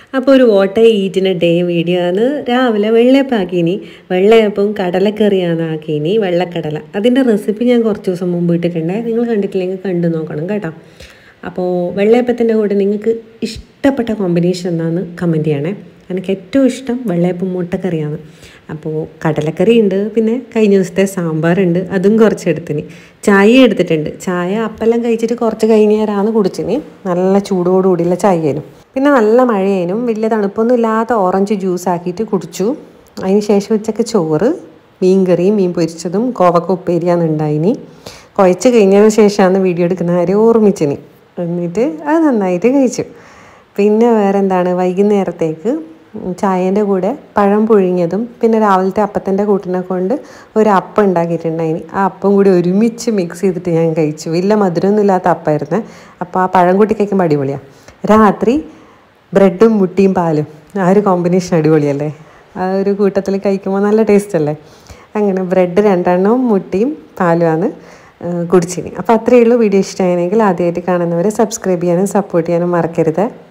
അപ്പോൾ ഒരു വോട്ട ഈറ്റിന് day video ആണ് രാവിലെ വെള്ളയപ്പം ആക്കീനി വെള്ളയപ്പവും കടലക്കറിയാണ് ആക്കീനി വെള്ളക്കടല അതിൻ്റെ റെസിപ്പി ഞാൻ കുറച്ച് ദിവസം മുമ്പ് ഇട്ടിട്ടുണ്ട് നിങ്ങൾ കണ്ടിട്ടില്ലെങ്കിൽ കണ്ടു നോക്കണം കേട്ടോ അപ്പോൾ വെള്ളയപ്പത്തിൻ്റെ കൂടെ നിങ്ങൾക്ക് ഇഷ്ടപ്പെട്ട കോമ്പിനേഷൻ എന്നാന്ന് കമൻറ്റ് ചെയ്യണേ എനിക്ക് ഏറ്റവും ഇഷ്ടം വെള്ളയപ്പം മുട്ടക്കറിയാണ് അപ്പോൾ കടലക്കറി ഉണ്ട് പിന്നെ കഴിഞ്ഞ ദിവസത്തെ സാമ്പാറുണ്ട് അതും കുറച്ച് എടുത്തിന് ചായ എടുത്തിട്ടുണ്ട് ചായ അപ്പെല്ലാം കഴിച്ചിട്ട് കുറച്ച് കഴിഞ്ഞേരാണ് കുടിച്ചിന് നല്ല ചൂടോടുകൂടിയുള്ള ചായയേനും പിന്നെ നല്ല മഴയേനും വലിയ തണുപ്പൊന്നും ഇല്ലാത്ത ഓറഞ്ച് ജ്യൂസ് ആക്കിയിട്ട് കുടിച്ചു അതിന് ശേഷം ഉച്ചക്ക് ചോറ് മീൻ കറിയും മീൻ പൊരിച്ചതും കോവക്ക ഉപ്പേരിയാണ് ഉണ്ടായിനി കുഴച്ച് കഴിഞ്ഞതിന് ശേഷമാണ് വീഡിയോ എടുക്കുന്ന കാര്യം ഓർമ്മിച്ചിനി എന്നിട്ട് അത് നന്നായിട്ട് കഴിച്ചു പിന്നെ വേറെ എന്താണ് വൈകുന്നേരത്തേക്ക് ചായേൻ്റെ കൂടെ പഴം പുഴുങ്ങിയതും പിന്നെ രാവിലത്തെ അപ്പത്തിൻ്റെ കൂട്ടിനെ കൊണ്ട് ഒരു അപ്പം ഉണ്ടാക്കിയിട്ടുണ്ടായിനി ആ അപ്പം കൂടി ഒരുമിച്ച് മിക്സ് ചെയ്തിട്ട് ഞാൻ കഴിച്ചു വലിയ മധുരമൊന്നും ഇല്ലാത്ത അപ്പമായിരുന്നേ അപ്പോൾ ആ പഴം കൂട്ടി കഴിക്കുമ്പോൾ അടിപൊളിയാണ് രാത്രി ബ്രെഡും മുട്ടിയും പാലും ആ ഒരു കോമ്പിനേഷൻ അടിപൊളിയല്ലേ ആ ഒരു കൂട്ടത്തിൽ കഴിക്കുമ്പോൾ നല്ല ടേസ്റ്റ് അല്ലേ അങ്ങനെ ബ്രെഡ് രണ്ടെണ്ണവും മുട്ടിയും പാലുമാണ് കുടിച്ചിനി അപ്പോൾ അത്രയേ ഉള്ളൂ വീഡിയോ ഇഷ്ടമായെങ്കിൽ ആദ്യമായിട്ട് കാണുന്നവരെ സബ്സ്ക്രൈബ് ചെയ്യാനും സപ്പോർട്ട് ചെയ്യാനും മറക്കരുത്